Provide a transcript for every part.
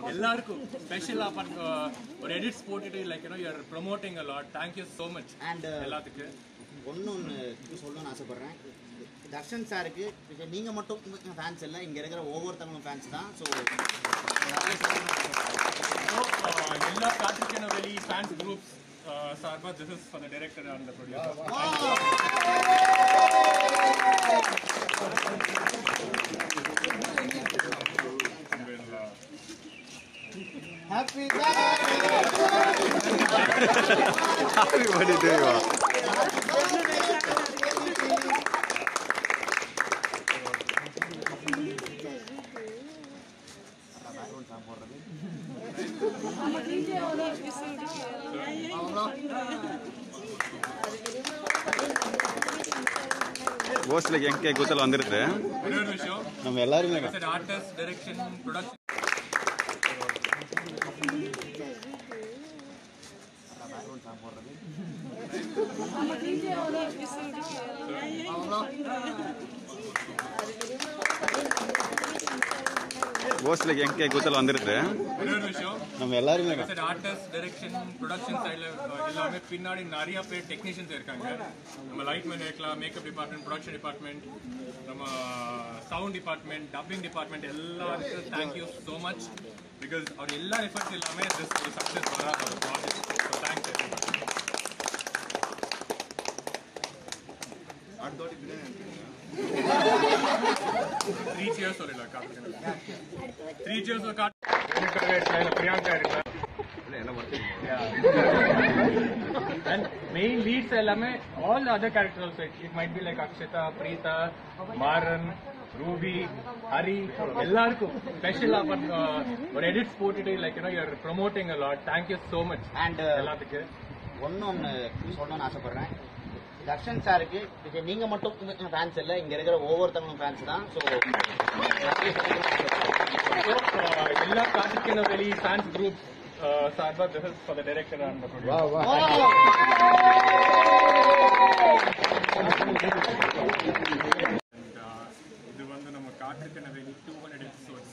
எல்லாருக்கும் ஸ்பெஷலா பண்ண ஒரு எடிட்ஸ் போட்டுட்டு like you know you are promoting a lot thank you so much And, uh, எல்லாத்துக்கு ஒன்று ஒன்று சொல்லணும்னு ஆசைப்பட்றேன் தர்ஷன் சாருக்கு இப்போ நீங்கள் மட்டும் ஃபேன்ஸ் இல்லை இங்கே இருக்கிற ஒவ்வொருத்தவங்களும் ஃபேன்ஸ் தான் ஸோ எல்லா கார்த்திகேயன வெளி ஃபேன்ஸ் குரூப்ஸ் சார்பா this is for the director and the producer happy Happy birthday to you. ಗೋಸ್ಲಿಗೆ ಹೆಂಗೆ ಗೊತ್ತಲ್ಲ வந்துருது ஒரே ஒரு விஷயம் நம்ம எல்லாருமே said artist direction production ಗೋಸ್ಲಿಗೆ ಹೆಂಗೆ ಗೊತ್ತಲ್ಲ வந்துருது ஒரே ஒரு விஷயம் நம்ம எல்லாருமே said artist direction ப்ரொடக்ஷன் சைடில் எல்லாமே பின்னாடி நிறைய பேர் டெக்னீஷியன்ஸ் இருக்காங்க நம்ம லைட் மேன் இருக்கலாம் மேக்கப் டிபார்ட்மெண்ட் ப்ரொடக்ஷன் டிபார்ட்மெண்ட் நம்ம சவுண்ட் டிபார்ட்மெண்ட் டப்பிங் டிபார்ட்மெண்ட் எல்லாருக்கும் தேங்க்யூ ஸோ மச் பிகாஸ் அவர் எல்லா எஃபர்ட்ஸ் எல்லாமே திஸ் ஒரு சக்ஸஸ் வராது ஒரு project so thanks three cheers சொல்லல காட்டுங்க த்ரீ சியர்ஸ் காட்டு பிரியாங்கா இருக்கா and main leads எல்லாமே all the other characters also it, it might be like Akshita, Preeta, Maran, Ruby, Hari எல்லாருக்கும் ஸ்பெஷலா பண்ண ஒரு எடிட்ஸ் போட்டுட்டு like you know you are promoting a lot thank you so much and எல்லாத்துக்கு ஒன்று ஒன்று சொல்லணும்னு ஆசைப்பட்றேன் தர்ஷன் சாருக்கு இப்போ நீங்கள் மட்டும் ஃபேன்ஸ் இல்லை இங்கே இருக்கிற ஒவ்வொருத்தவங்களும் ஃபேன்ஸ் தான் ஸோ எல்லா கார்த்திகேயன வெளி ஃபேன்ஸ் குரூப் சார்பா this is for the director and the producer And, uh, இது வந்து நம்ம காற்றுக்கு வெளி டூ ஹண்ட்ரட் எபிசோட்ஸ்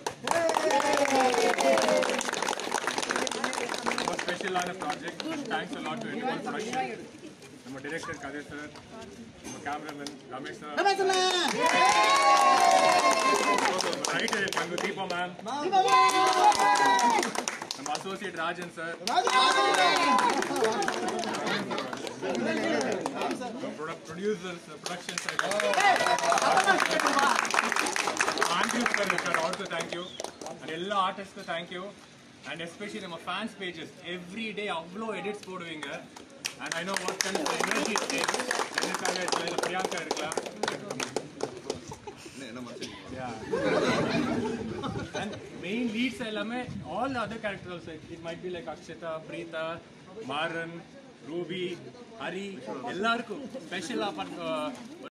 ரொம்ப ஸ்பெஷலான project thanks lot to anyone production நம்ம டைரக்டர் கதிர் சார் நம்ம கேமராமேன் ரமேஷ் சார் ரைட்டர் பங்கு தீபா மேம் நம்ம associate Rajan sir producers production sir Andrew sir sir also thank you and எல்லா ஆர்டிஸ்ட்க்கும் தேங்க்யூ அண்ட் எஸ்பெஷலி நம்ம ஃபேன்ஸ் பேஜஸ் எவ்ரி டே அவ்வளோ எடிட்ஸ் போடுவீங்க and I know what kind of energy எனக்காக இதில் பிரியாங்கா இருக்கலாம் and main leads எல்லாமே all the other characters also it, it might be like Akshita, Preeta, Maran, Ruby, Hari எல்லாருக்கும் ஸ்பெஷலா பண்ண